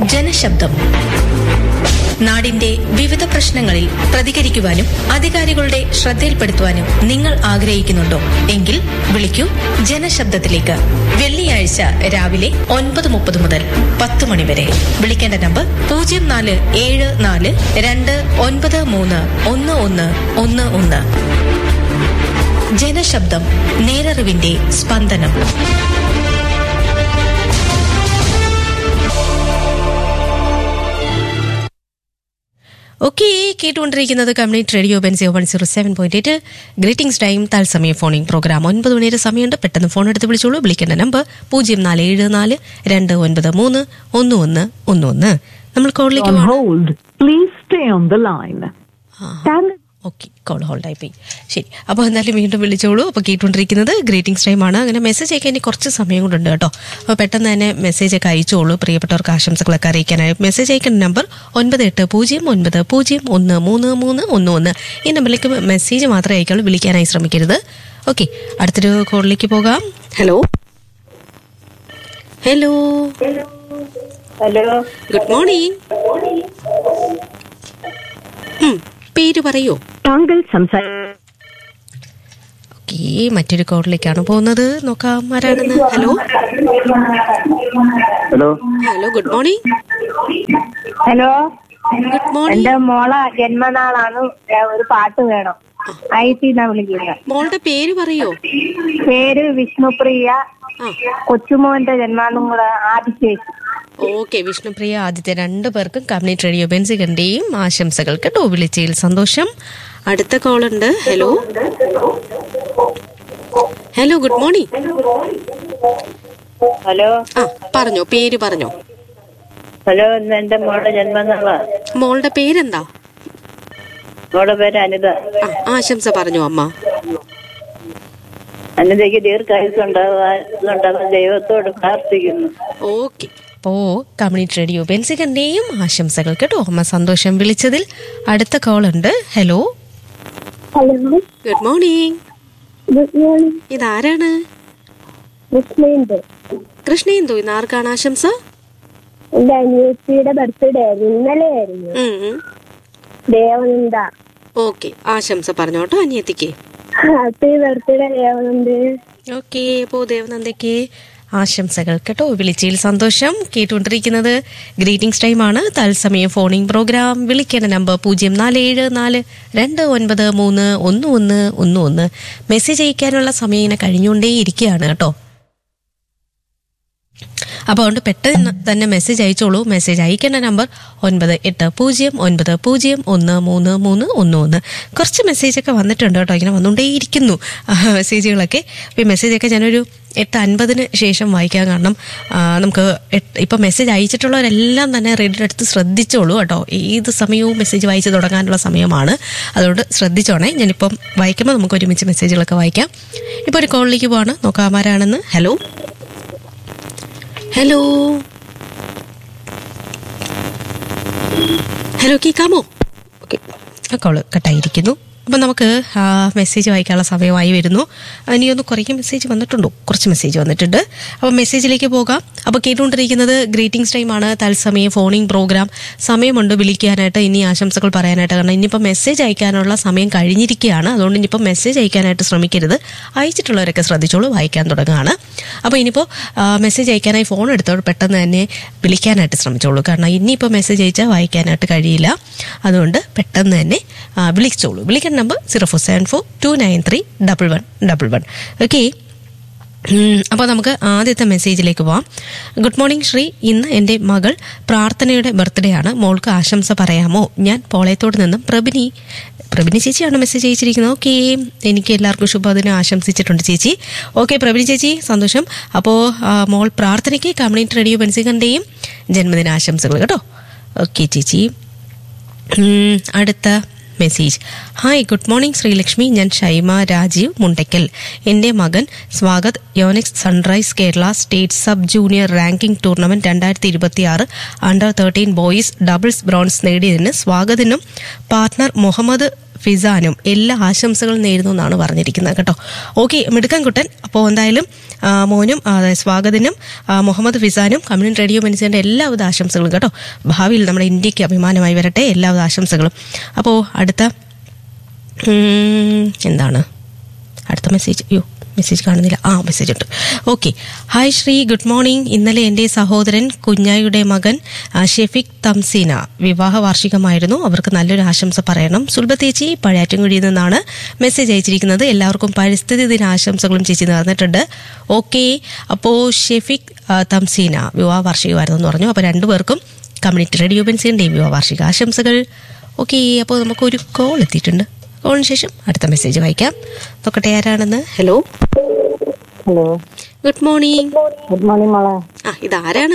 ജനശബ്ദം നാടിന്റെ വിവിധ പ്രശ്നങ്ങളിൽ പ്രതികരിക്കുവാനും അധികാരികളുടെ ശ്രദ്ധയിൽപ്പെടുത്തുവാനും നിങ്ങൾ ആഗ്രഹിക്കുന്നുണ്ടോ എങ്കിൽ വിളിക്കൂ ജനശബ്ദത്തിലേക്ക് വെള്ളിയാഴ്ച രാവിലെ ഒൻപത് മുപ്പത് മുതൽ പത്ത് മണിവരെ വിളിക്കേണ്ട നമ്പർ പൂജ്യം നാല് ഏഴ് നാല് രണ്ട് ഒൻപത് മൂന്ന് ഒന്ന് ഒന്ന് ഒന്ന് ഒന്ന് ജനശബ്ദം നേരറിവിന്റെ സ്പന്ദനം ഓക്കെ കേട്ടുകൊണ്ടിരിക്കുന്നത് കമ്മ്യൂണിറ്റി റേഡിയോ ബെൻസിയോ one zero seven point eight greetings time തത്സമയ ഫോണിംഗ് പ്രോഗ്രാം ഒൻപത് മണിയുടെ സമയമുണ്ട് പെട്ടെന്ന് ഫോൺ എടുത്ത് വിളിച്ചോളൂ വിളിക്കേണ്ട നമ്പർ പൂജ്യം നാല് ഏഴ് നാല് രണ്ട് ഒൻപത് മൂന്ന് ഒന്ന് ഒന്ന് ഒന്ന് ഒന്ന് നമ്മൾ കോളിലേക്ക് on hold. Please stay on the line. Thank okay call ഹോൾഡായി പോയി ശരി അപ്പോൾ എന്തായാലും വീണ്ടും വിളിച്ചോളൂ അപ്പോൾ കേട്ടുകൊണ്ടിരിക്കുന്നത് ഗ്രീറ്റിംഗ്സ് ടൈം ആണ് അങ്ങനെ മെസ്സേജ് അയക്കാൻ ഇനി കുറച്ച് സമയം കൊണ്ടുണ്ട് കേട്ടോ അപ്പോൾ പെട്ടെന്ന് തന്നെ മെസ്സേജ് ഒക്കെ അയച്ചോളൂ പ്രിയപ്പെട്ടവർക്ക് ആശംസകളൊക്കെ അറിയിക്കാനായി മെസ്സേജ് അയക്കുന്ന നമ്പർ ഒൻപത് എട്ട് പൂജ്യം ഒൻപത് പൂജ്യം ഒന്ന് മൂന്ന് മൂന്ന് ഒന്ന് ഒന്ന് ഈ നമ്പറിലേക്ക് മെസ്സേജ് മാത്രമേ അയക്കുള്ളൂ വിളിക്കാനായി ശ്രമിക്കരുത് ഓക്കെ അടുത്തൊരു കോളിലേക്ക് പോകാം hello hello hello good morning പേര് പറയൂ താങ്കൾ സംസാരി ഓക്കെ മറ്റൊരു കോളിലേക്കാണ് പോകുന്നത് നോക്കാം ആരാണെന്ന് hello hello hello good morning hello good morning എന്റെ മോളെ ജന്മനാളാണ് ഞാൻ ഒരു പാട്ട് വേണം ഐസിന്നാ വിളിക്കുന്നത് മോളുടെ പേര് പറയോ പേര് വിഷ്ണുപ്രിയ ആ കൊച്ചുമോന്റെ ജന്മാന്നും കൂടെ ആദിശേഷി ഓക്കെ വിഷ്ണുപ്രിയ ആദ്യത്തെ രണ്ടു പേർക്കും കമ്മ്യൂണിറ്റി റേഡിയോ ബെൻസികന്റെയും ആശംസകൾ കേട്ടോ വിളിച്ചതിൽ സന്തോഷം അടുത്ത കോൾ ഉണ്ട് hello hello good morning hello ആ പറഞ്ഞോ പേര് പറഞ്ഞോ ഹലോ ഇന്ന് എന്റെ മോളുടെ ജന്മനാളാ മോളുടെ പേരെന്താ മോളുടെ പേര് അനിത ആ ആശംസ പറഞ്ഞോ അമ്മ അനിതയ്ക്ക് ദീർഘായുസ് ഉണ്ടാകാൻ ദൈവത്തോട് പ്രാർത്ഥിക്കുന്നു ഓക്കെ അപ്പോ കമ്മ്യൂണിറ്റി റേഡിയോ ബെൻസികന്റെയും ആശംസകൾ കേട്ടോ അമ്മ സന്തോഷം വിളിച്ചതിൽ അടുത്ത കോൾ ഉണ്ട് hello hello good morning good morning ഇതാരാണ് കൃഷ്ണേന്ദു കൃഷ്ണേന്ദു ഇന്ന് ആർക്കാണ് ആശംസ എന്റെ അനിയത്തിയുടെ ബർത്ത്ഡേ ആയിരുന്നു ഇന്നലെ ആയിരുന്നു ദേവനന്ദ ഓക്കെ ആശംസ പറഞ്ഞോട്ടോ അനിയത്തിക്ക് ഹാപ്പി ബർത്ത്ഡേ ദേവനന്ദ ഓക്കെ അപ്പോ ദേവനന്ദയ്ക്ക് ആശംസകൾ കേട്ടോ വിളിച്ചതിൽ സന്തോഷം കേട്ടുകൊണ്ടിരിക്കുന്നത് ഗ്രീറ്റിംഗ്സ് ടൈം ആണ് തത്സമയ ഫോണിംഗ് പ്രോഗ്രാം വിളിക്കേണ്ട നമ്പർ പൂജ്യം നാല് ഏഴ് നാല് രണ്ട് ഒൻപത് മൂന്ന് ഒന്ന് ഒന്ന് ഒന്ന് ഒന്ന് മെസ്സേജ് അയക്കാനുള്ള സമയം ഇങ്ങനെ കഴിഞ്ഞുകൊണ്ടേ ഇരിക്കുകയാണ് കേട്ടോ അപ്പോൾ അതുകൊണ്ട് പെട്ടെന്ന് തന്നെ മെസ്സേജ് അയച്ചോളൂ മെസ്സേജ് അയക്കേണ്ട നമ്പർ ഒൻപത് എട്ട് പൂജ്യം ഒൻപത് പൂജ്യം ഒന്ന് മൂന്ന് മൂന്ന് ഒന്ന് ഒന്ന് കുറച്ച് മെസ്സേജൊക്കെ വന്നിട്ടുണ്ട് കേട്ടോ ഇങ്ങനെ വന്നുകൊണ്ടേയിരിക്കുന്നു ആ, മെസ്സേജുകളൊക്കെ അപ്പോൾ ഈ മെസ്സേജൊക്കെ ഞാനൊരു എട്ട് അൻപതിന് ശേഷം വായിക്കാൻ കാരണം ആ, നമുക്ക് എട്ട് ഇപ്പം മെസ്സേജ് അയച്ചിട്ടുള്ളവരെല്ലാം തന്നെ റെഡിയുടെ അടുത്ത് ശ്രദ്ധിച്ചോളൂ കേട്ടോ ഏത് സമയവും മെസ്സേജ് വായിച്ച് തുടങ്ങാനുള്ള സമയമാണ് അതുകൊണ്ട് ശ്രദ്ധിച്ചോണേ ഞാനിപ്പം വായിക്കുമ്പോൾ നമുക്ക് ഒരുമിച്ച് മെസ്സേജുകളൊക്കെ വായിക്കാം ഇപ്പോൾ ഒരു കോളിലേക്ക് പോവാണ് നോക്കാം ആരാണെന്ന് ഹലോ ഹലോ ഹലോ കേൾക്കാമോ ഓക്കെ ആ കോള് കട്ടായിരിക്കുന്നു അപ്പം നമുക്ക് ആ, മെസ്സേജ് വായിക്കാനുള്ള സമയമായി വരുന്നു ഇനിയൊന്ന് കുറേ മെസ്സേജ് വന്നിട്ടുണ്ടോ കുറച്ച് മെസ്സേജ് വന്നിട്ടുണ്ട് അപ്പോൾ മെസ്സേജിലേക്ക് പോകാം അപ്പോൾ കേട്ടുകൊണ്ടിരിക്കുന്നത് ഗ്രീറ്റിംഗ്സ് ടൈമാണ് തത്സമയം ഫോണിംഗ് പ്രോഗ്രാം സമയമുണ്ട് വിളിക്കാനായിട്ട് ഇനി ആശംസകൾ പറയാനായിട്ട് കാരണം ഇനിയിപ്പോൾ മെസ്സേജ് അയക്കാനുള്ള സമയം കഴിഞ്ഞിരിക്കുകയാണ് അതുകൊണ്ട് ഇനിയിപ്പോൾ മെസ്സേജ് അയക്കാനായിട്ട് ശ്രമിക്കരുത് അയച്ചിട്ടുള്ളവരൊക്കെ ശ്രദ്ധിച്ചോളൂ വായിക്കാൻ തുടങ്ങുകയാണ് അപ്പോൾ ഇനിയിപ്പോൾ മെസ്സേജ് അയക്കാനായി ഫോൺ എടുത്തോളൂ പെട്ടെന്ന് തന്നെ വിളിക്കാനായിട്ട് ശ്രമിച്ചോളൂ കാരണം ഇനിയിപ്പോൾ മെസ്സേജ് അയച്ചാൽ വായിക്കാനായിട്ട് കഴിയില്ല അതുകൊണ്ട് പെട്ടെന്ന് തന്നെ ആ, വിളിച്ചോളൂ വിളിക്കേണ്ട number zero four seven four two nine three double one double one okay അപ്പോൾ നമുക്ക് ആദ്യത്തെ മെസ്സേജിലേക്ക് പോവാം ഗുഡ് മോർണിംഗ് ശ്രീ ഇന്ന് എൻ്റെ മകൾ പ്രാർത്ഥനയുടെ ബർത്ത്ഡേ ആണ് മോൾക്ക് ആശംസ പറയാമോ ഞാൻ പോളയത്തോട് നിന്നും പ്രഭിനി പ്രഭിനി ചേച്ചിയാണ് മെസ്സേജ് അയച്ചിരിക്കുന്നത് ഓക്കെ എനിക്ക് എല്ലാവർക്കും ശുഭദിനം ആശംസിച്ചിട്ടുണ്ട് ചേച്ചി ഓക്കെ പ്രഭിനി ചേച്ചി സന്തോഷം അപ്പോൾ മോൾ പ്രാർത്ഥനയ്ക്ക് കമ്മ്യൂണിറ്റി റേഡിയോ ബെൻസികൻ്റെയും ജന്മദിന ആശംസകൾ കേട്ടോ ഓക്കെ ചേച്ചി ഉം, അടുത്ത message hi good morning Sreelakshmi ഞാൻ ഷൈമ രാജീവ് മുണ്ടയ്ക്കൽ എൻ്റെ മകൻ Swagath Yonex sunrise Kerala state sub junior ranking tournament രണ്ടായിരത്തി ഇരുപത്തി ആറ് under thirteen boys doubles bronze നേടിയതിന് സ്വാഗതിനും പാർട്ട്ണർ മുഹമ്മദ് ഫിസാനും എല്ലാ ആശംസകളും നേരുന്നു എന്നാണ് പറഞ്ഞിരിക്കുന്നത് കേട്ടോ ഓക്കെ മിടുക്കൻ കുട്ടൻ അപ്പോൾ എന്തായാലും ആ, മോനും ആ, അതായത് സ്വാഗതനും ആ, മുഹമ്മദ് ഫിസാനും കമ്മ്യൂണിറ്റി റേഡിയോ മനുഷ്യൻ്റെ എല്ലാവിധ ആശംസകളും കേട്ടോ ഭാവിയിൽ നമ്മുടെ ഇന്ത്യക്ക് അഭിമാനമായി വരട്ടെ എല്ലാവിധ ആശംസകളും അപ്പോൾ അടുത്ത ഉം, എന്താണ് അടുത്ത മെസ്സേജ് അയ്യോ മെസ്സേജ് കാണുന്നില്ല ആ മെസ്സേജ് ഉണ്ട് okay hi Sree good morning ഇന്നലെ എൻ്റെ സഹോദരൻ കുഞ്ഞായുടെ മകൻ ആ, ഷെഫിക് തംസീന വിവാഹ വാർഷികമായിരുന്നു അവർക്ക് നല്ലൊരു ആശംസ പറയണം സുൽഭത്തേച്ചി പഴയാറ്റുംകുഴിയിൽ നിന്നാണ് മെസ്സേജ് അയച്ചിരിക്കുന്നത് എല്ലാവർക്കും പരിസ്ഥിതി ദിന ആശംസകളും ചേച്ചി നേർന്നിട്ടുണ്ട് ഓക്കെ അപ്പോൾ ഷെഫിക് ആ, തംസീന വിവാഹ വാർഷികമായിരുന്നു എന്ന് പറഞ്ഞു അപ്പോൾ രണ്ടുപേർക്കും കമ്മ്യൂണിറ്റി റേഡിയോ ബെൻസിൻ്റെയും വിവാഹ വാർഷിക ആശംസകൾ ഓക്കെ അപ്പോൾ നമുക്കൊരു കോൾ എത്തിയിട്ടുണ്ട് കോളിന് ശേഷം അടുത്ത മെസ്സേജ് വായിക്കാം നോക്കട്ടെ ആരാണെന്ന് hello hello good morning good morning മോളെ ആ ഇതാരാണ്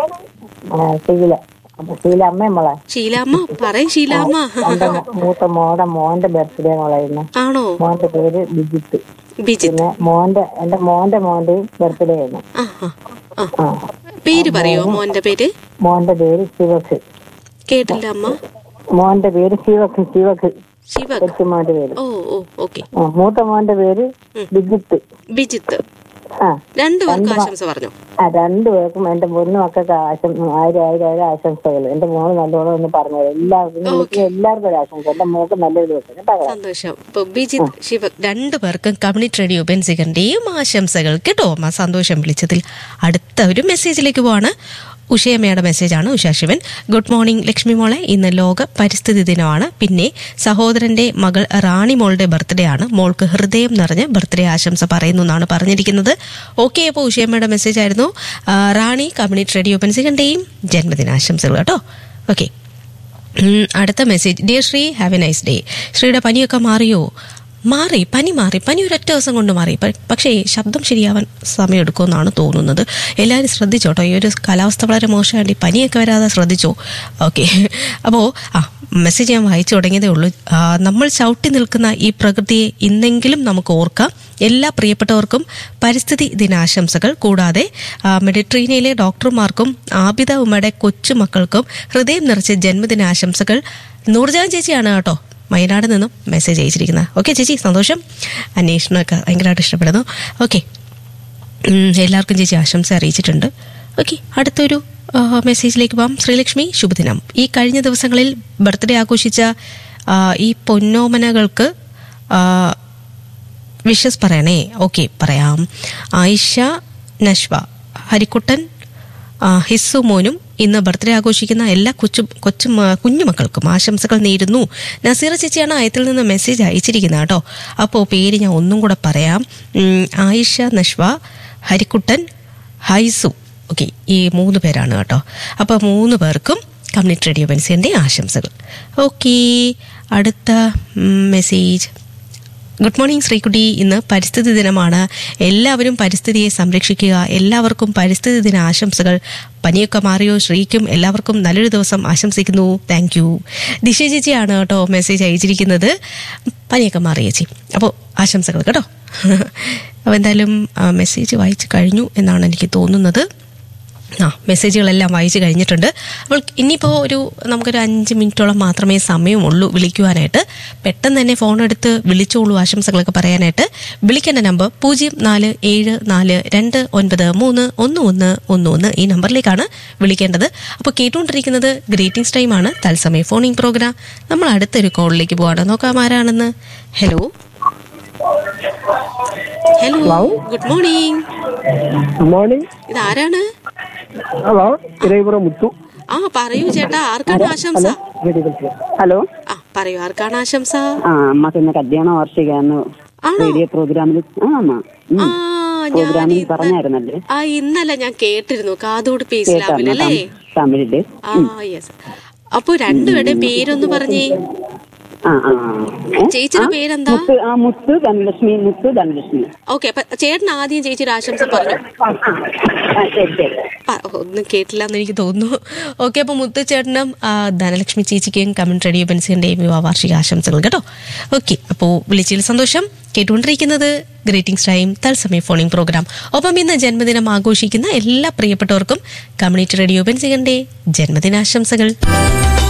ആ, ശീല അപ്പൊ ശീല അമ്മ മോളെ ഷീലാമ്മ പറയും ഷീലാമ്മ എന്റെ മോ- മൂത്ത മോടെ മോന്റെ ബർത്ത്ഡേ മോളായിരുന്നു ആണോ മോന്റെ പേര് ബിജിത്ത് ബിജിത്ത് പിന്നെ മോന്റെ എന്റെ മോന്റെ മോന്റെ ബർത്ത്ഡേ ആയിരുന്നു ആ ആ ആ ആ പേര് പറയോ മോന്റെ പേര് മോന്റെ പേര് ശിവക്ക് കേട്ടില്ല അമ്മ മോന്റെ പേര് ശിവക്ക് ശിവക്ക് ശിവക് കൊച്ചുമോന്റെ പേര് ഓ ഓ ഓക്കെ ആ, മൂത്ത മോന്റെ പേര് ബിജിത്ത് ബിജിത്ത് ആ രണ്ടുപേർക്കും ആശംസ പറഞ്ഞു ആ രണ്ടുപേർക്കും എന്റെ പൊന്നു മക്കൾക്ക് ആശം ആയിരം ആയിരം ആയിരം ആശംസകൾ എന്റെ മോള് നല്ലോണം ഒന്ന് പറഞ്ഞു എല്ലാവർക്കും വിളിക്കുന്ന എല്ലാവർക്കും ഒരു ആശംസ എന്റെ മോൾക്ക് നല്ലൊരു ദിവസം കേട്ടോ സന്തോഷം ഇപ്പൊ ബിജിത്ത് ശിവക് രണ്ടുപേർക്കും കമ്മ്യൂണിറ്റി റേഡിയോ ബെൻസികന്റെയും ആശംസകൾ കേട്ടോ അമ്മ സന്തോഷം വിളിച്ചതിൽ അടുത്ത ഒരു മെസ്സേജിലേക്ക് പോവാണ് ഉഷയമ്മയുടെ മെസ്സേജാണ് ഉഷ ശിവൻ ഗുഡ് മോർണിംഗ് ലക്ഷ്മി മോളെ ഇന്ന് ലോക പരിസ്ഥിതി ദിനമാണ് പിന്നെ സഹോദരന്റെ മകൾ റാണി മോളുടെ ബർത്ത്ഡേ ആണ് മോൾക്ക് ഹൃദയം നിറഞ്ഞ് ബർത്ത്ഡേ ആശംസ പറയുന്നു എന്നാണ് പറഞ്ഞിരിക്കുന്നത് ഓക്കെ അപ്പോൾ ഉഷയമ്മയുടെ മെസ്സേജ് ആയിരുന്നു ആ, റാണി കമ്മ്യൂണിറ്റി റേഡിയോ ബെൻസികന്റെയും ജന്മദിനാശംസകൾ കേട്ടോ ഓക്കെ ഉം, അടുത്ത message dear Sree have a nice day ശ്രീയുടെ പനിയൊക്കെ മാറിയോ മാറി പനി മാറി പനി ഒരൊറ്റ ദിവസം കൊണ്ട് മാറി പ- പക്ഷേ ശബ്ദം ശരിയാവാൻ സമയമെടുക്കുമെന്നാണ് തോന്നുന്നത് എല്ലാവരും ശ്രദ്ധിച്ചോട്ടോ ഈ ഒരു കാലാവസ്ഥ വളരെ മോശമായിട്ട് ഈ പനിയൊക്കെ വരാതെ ശ്രദ്ധിച്ചോ ഓക്കെ അപ്പോൾ ആ മെസ്സേജ് ഞാൻ വായിച്ചു തുടങ്ങിയതേ ഉള്ളൂ ആ, നമ്മൾ ചവിട്ടി നിൽക്കുന്ന ഈ പ്രകൃതിയെ ഇന്നെങ്കിലും നമുക്ക് ഓർക്കാം എല്ലാ പ്രിയപ്പെട്ടവർക്കും പരിസ്ഥിതി ദിനാശംസകൾ കൂടാതെ ആ, മെഡിറ്ററേനിയയിലെ ഡോക്ടർമാർക്കും ആബിദ ഉമ്മയുടെ കൊച്ചുമക്കൾക്കും ഹൃദയം നിറച്ച ജന്മദിനാശംസകൾ നൂർജാൻ ചേച്ചിയാണ് കേട്ടോ വയനാട് നിന്നും മെസ്സേജ് അയച്ചിരിക്കുന്നത് ഓക്കെ ചേച്ചി സന്തോഷം അന്വേഷണമൊക്കെ ഭയങ്കരമായിട്ട് ഇഷ്ടപ്പെടുന്നു ഓക്കെ എല്ലാവർക്കും ചേച്ചി ആശംസ അറിയിച്ചിട്ടുണ്ട് ഓക്കെ അടുത്തൊരു ആ, മെസ്സേജിലേക്ക് പോകാം ശ്രീലക്ഷ്മി ശുഭദിനം ഈ കഴിഞ്ഞ ദിവസങ്ങളിൽ ബർത്ത്ഡേ ആഘോഷിച്ച ആ, ഈ പൊന്നോമനകൾക്ക് ആ, വിഷസ് പറയണേ ഓക്കെ പറയാം ആയിഷ നഷ്വ ഹരിക്കുട്ടൻ ആ, ഹിസ്സു മോനും ഇന്ന് ബർത്ത്ഡേ ആഘോഷിക്കുന്ന എല്ലാ കൊച്ചു കൊച്ചു മ- കുഞ്ഞുമക്കൾക്കും ആശംസകൾ നേരുന്നു നസീറ ചേച്ചിയാണ് ആയത്തിൽ നിന്ന് മെസ്സേജ് അയച്ചിരിക്കുന്നത് കേട്ടോ അപ്പോൾ പേര് ഞാൻ ഒന്നും കൂടെ പറയാം ഉം, ആയിഷ നഷ്വ ഹരിക്കുട്ടൻ ഹൈസു ഓക്കെ ഈ മൂന്ന് പേരാണ് കേട്ടോ അപ്പോൾ മൂന്ന് പേർക്കും കമ്മ്യൂണിറ്റി റേഡിയോ ബെൻസിൻ്റെ ആശംസകൾ ഓക്കെ അടുത്ത മെസ്സേജ് ഗുഡ് മോർണിംഗ് ശ്രീകുട്ടി ഇന്ന് പരിസ്ഥിതി ദിനമാണ് എല്ലാവരും പരിസ്ഥിതിയെ സംരക്ഷിക്കുക എല്ലാവർക്കും പരിസ്ഥിതി ദിന ആശംസകൾ പനിയൊക്കെ മാറിയോ ശ്രീക്കും എല്ലാവർക്കും നല്ലൊരു ദിവസം ആശംസിക്കുന്നു താങ്ക് യു ദിശ ചേച്ചിയാണ് കേട്ടോ മെസ്സേജ് അയച്ചിരിക്കുന്നത് പനിയൊക്കെ മാറി ചേച്ചി അപ്പോൾ ആശംസകൾ കേട്ടോ അപ്പോൾ എന്തായാലും ആ, മെസ്സേജ് വായിച്ചു കഴിഞ്ഞു എന്നാണ് എനിക്ക് തോന്നുന്നത് ആ മെസ്സേജുകളെല്ലാം വായിച്ചു കഴിഞ്ഞിട്ടുണ്ട് അപ്പോൾ ഇനിയിപ്പോൾ ഒരു നമുക്കൊരു അഞ്ച് മിനിറ്റോളം മാത്രമേ സമയമുള്ളൂ വിളിക്കുവാനായിട്ട് പെട്ടെന്ന് തന്നെ ഫോൺ എടുത്ത് വിളിച്ചോളൂ ആശംസകളൊക്കെ പറയാനായിട്ട് വിളിക്കേണ്ട നമ്പർ പൂജ്യം നാല് ഏഴ് നാല് രണ്ട് ഒൻപത് മൂന്ന് ഒന്ന് ഒന്ന് ഒന്ന് ഒന്ന് ഈ നമ്പറിലേക്കാണ് വിളിക്കേണ്ടത് അപ്പോൾ കേട്ടുകൊണ്ടിരിക്കുന്നത് ഗ്രീറ്റിംഗ്സ് ടൈമാണ് തത്സമയ ഫോണിംഗ് പ്രോഗ്രാം നമ്മൾ അടുത്തൊരു കോളിലേക്ക് പോവാണ് നോക്കാം ആരാണെന്ന് hello hello good morning morning ഇതാരാണ് ഹലോ ഇരയിപുറം മുത്തു ആ പറയൂ ചേട്ടാ ആർക്കാണ് ആശംസ ഹലോ ആ പറയൂ ആർക്കാണ് ആശംസ ആ അമ്മക്ക് ഇന്ന് കല്യാണ വാർഷികന്ന് ആണോ റേഡിയോ പ്രോഗ്രാമിൽ ആ അമ്മ ഉം. ആ ഞാൻ പ്രോഗ്രാമിൽ ഇന്ന്- പറഞ്ഞായിരുന്നല്ലേ ആ ഇന്നല്ല ഞാൻ കേട്ടിരുന്നു കാതോട് പേ ഇസ്ലാമിൽ അല്ലേ തമിഴില് ആ യെസ് അപ്പൊ രണ്ടുപേരുടെ പേരൊന്ന് പറഞ്ഞേ ആ ആ ഏ? ചേച്ചിയുടെ ആ, പേരെന്താ മുത്ത് ആ മുത്ത് ധനലക്ഷ്മി മുത്ത് ധനലക്ഷ്മി ഓക്കെ അപ്പൊ ചേട്ടൻ ആദ്യം ചേച്ചിയുടെ ആശംസ പറഞ്ഞു ആ, ആ. ആ, ശരി ശരി പ- ഒന്നും കേട്ടില്ല എന്ന് എനിക്ക് തോന്നുന്നു ഓക്കെ അപ്പൊ മുത്തുചേട്ടനും ആ, ധനലക്ഷ്മി ചേച്ചിക്കും കമന്റ് റേഡിയോ ബെൻസിന്റെയും വിവാഹ വാർഷിക ആശംസകൾ കേട്ടോ ഓക്കെ അപ്പോൾ വിളിച്ചതിൽ സന്തോഷം കേട്ടുകൊണ്ടിരിക്കുന്നത് ഗ്രീറ്റിംഗ്സ് ടൈം തത്സമയ ഫോണിംഗ് പ്രോഗ്രാം ഒപ്പം ഇന്ന് ജന്മദിനം ആഘോഷിക്കുന്ന എല്ലാ പ്രിയപ്പെട്ടവർക്കും കമ്മ്യൂണിറ്റി റേഡിയോ ബെൻസികന്റെ ജന്മദിനാശംസകൾ